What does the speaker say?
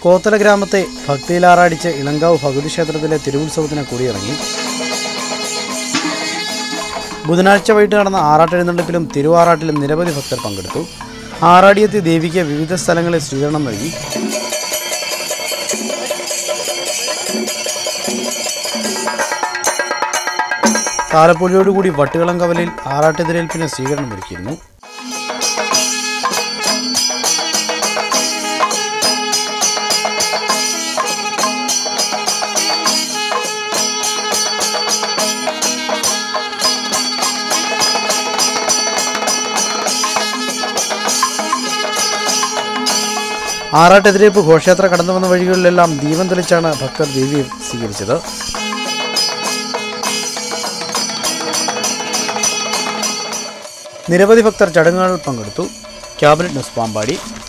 കോത്തല ഗ്രാമത്തെ ഭക്തിയിലാറാടിച്ച് ഇളങ്കാവ് ഭഗവതി ക്ഷേത്രത്തിലെ തിരുവുത്സവത്തിന് കൊടിയിറങ്ങി ബുധനാഴ്ച വൈകിട്ട് നടന്ന ആറാട്ടെഴുന്നള്ളിപ്പിലും തിരുവാറാട്ടിലും നിരവധി ഭക്തർ പങ്കെടുത്തു ആറാടിയെത്തി ദേവിക്ക് വിവിധ സ്ഥലങ്ങളിൽ സ്വീകരണം നൽകി താലപ്പൊലിയോടുകൂടി വട്ടുകളം കവലയിൽ ആറാട്ടെതിരേൽപ്പിന് സ്വീകരണം ഒരുക്കിയിരുന്നു ആറാട്ടെതിരേൽപ്പ് ഘോഷയാത്ര കടന്നു വന്ന വഴികളിലെല്ലാം ദീപം തെളിച്ചാണ് ഭക്തർ ദേവിയെ സ്വീകരിച്ചത് നിരവധി ഭക്തർ ചടങ്ങുകളിൽ പങ്കെടുത്തു ക്യാബിനറ്റ് ന്യൂസ് പാമ്പാടി